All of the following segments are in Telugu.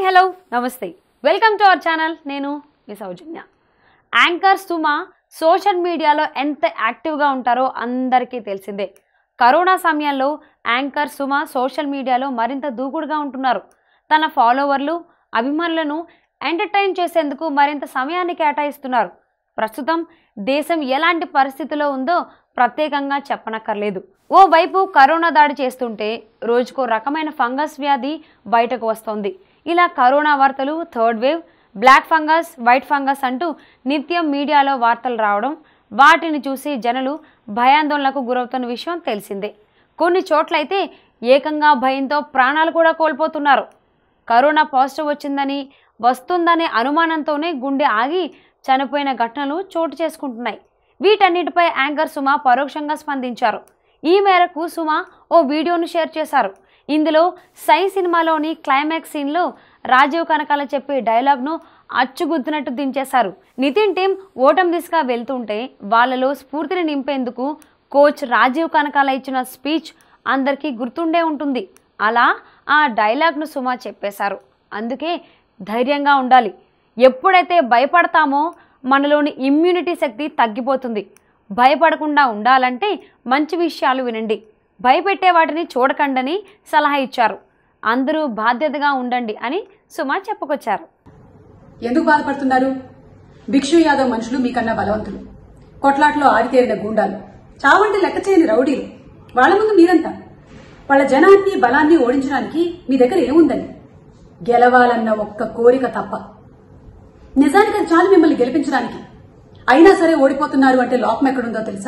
హలో నమస్తే వెల్కమ్ టు అవర్ ఛానల్ నేను మీ సౌజన్య యాంకర్ సుమ సోషల్ మీడియాలో ఎంత యాక్టివ్గా ఉంటారో అందరికీ తెలిసిందే కరోనా సమయంలో యాంకర్ సుమ సోషల్ మీడియాలో మరింత దూకుడుగా ఉంటున్నారు తన ఫాలోవర్లు అభిమానులను ఎంటర్టైన్ చేసేందుకు మరింత సమయాన్ని కేటాయిస్తున్నారు ప్రస్తుతం దేశం ఎలాంటి పరిస్థితిలో ఉందో ప్రత్యేకంగా చెప్పనక్కర్లేదు ఓవైపు కరోనా దాడి చేస్తుంటే రోజుకో రకమైన ఫంగస్ వ్యాధి బయటకు వస్తోంది ఇలా కరోనా వార్తలు third wave black fungus white fungus అంటూ నిత్యం మీడియాలో వార్తలు రావడం వాటిని చూసి జనులు భయాందోళనకు గురవుతున్న విషయం తెలిసిందే కొన్ని చోట్లయితే ఏకంగా భయంతో ప్రాణాలు కూడా కోల్పోతున్నారు కరోనా పాజిటివ్ వచ్చిందని వస్తుందనే అనుమానంతోనే గుండె ఆగి చనిపోయిన ఘటనలు చోటు చేసుకుంటున్నాయి వీటన్నిటిపై యాంకర్ సుమ పరోక్షంగా స్పందించారు ఈ మేరకు సుమ ఓ వీడియోను షేర్ చేశారు ఇందులో సై సినిమాలోని క్లైమాక్స్ సీన్లో రాజీవ్ కనకాల చెప్పే డైలాగ్ను అచ్చుగుద్దినట్టు దించేశారు నితిన్ టీం ఓటమి దిశగా వెళ్తుంటే వాళ్ళలో స్ఫూర్తిని నింపేందుకు కోచ్ రాజీవ్ కనకాల ఇచ్చిన స్పీచ్ అందరికీ గుర్తుండే ఉంటుంది అలా ఆ డైలాగ్ను సుమ చెప్పేశారు అందుకే ధైర్యంగా ఉండాలి ఎప్పుడైతే భయపడతామో మనలోని ఇమ్యూనిటీ శక్తి తగ్గిపోతుంది భయపడకుండా ఉండాలంటే మంచి విషయాలు వినండి భయపెట్టే వాటిని చూడకండని సలహా ఇచ్చారు అందరూ బాధ్యతగా ఉండండి అని సుమ చెప్పుకొచ్చారు ఎందుకు బాధపడుతున్నారు భిక్షు యాదవ్ మనుషులు మీకన్నా బలవంతులు కొట్లాట్లో ఆరితేరిన గూండాలు చావంటి లెక్క చేయని రౌడీలు వాళ్ళ ముందు మీరంతా వాళ్ళ జనాన్ని బలాన్ని ఓడించడానికి మీ దగ్గర ఏముందని గెలవాలన్న ఒక్క కోరిక తప్ప నిజానికి అది చాలు మిమ్మల్ని గెలిపించడానికి అయినా సరే ఓడిపోతున్నారు అంటే లోపం ఎక్కడుందో తెలుసా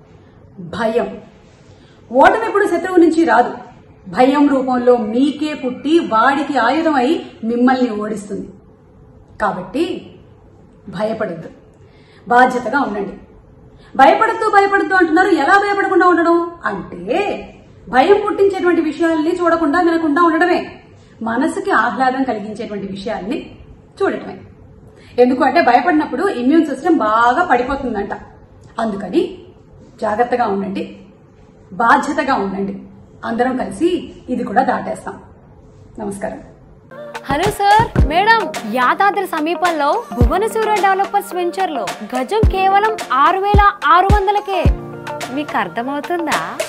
భయం ఓటమి ఎప్పుడు శత్రువు నుంచి రాదు భయం రూపంలో మీకే పుట్టి వాడికి ఆయుధం అయి మిమ్మల్ని ఓడిస్తుంది కాబట్టి భయపడద్దు బాధ్యతగా ఉండండి భయపడుతూ భయపడుతూ అంటున్నారు ఎలా భయపడకుండా ఉండడం అంటే భయం పుట్టించేటువంటి విషయాల్ని చూడకుండా వినకుండా ఉండడమే మనసుకి ఆహ్లాదం కలిగించేటువంటి విషయాల్ని చూడటమే ఎందుకంటే భయపడినప్పుడు ఇమ్యూన్ సిస్టమ్ బాగా పడిపోతుందంట అందుకని జాగ్రత్తగా ఉండండి బాధ్యతగా ఉండండి అందరం కలిసి ఇది కూడా దాటేస్తాం నమస్కారం హలో సార్ మేడం యాదాద్రి సమీపంలో భువనసూర డెవలపర్స్ వెంచర్ లో గజం కేవలం ఆరు వేల ఆరు వందలకే మీకు అర్థమవుతుందా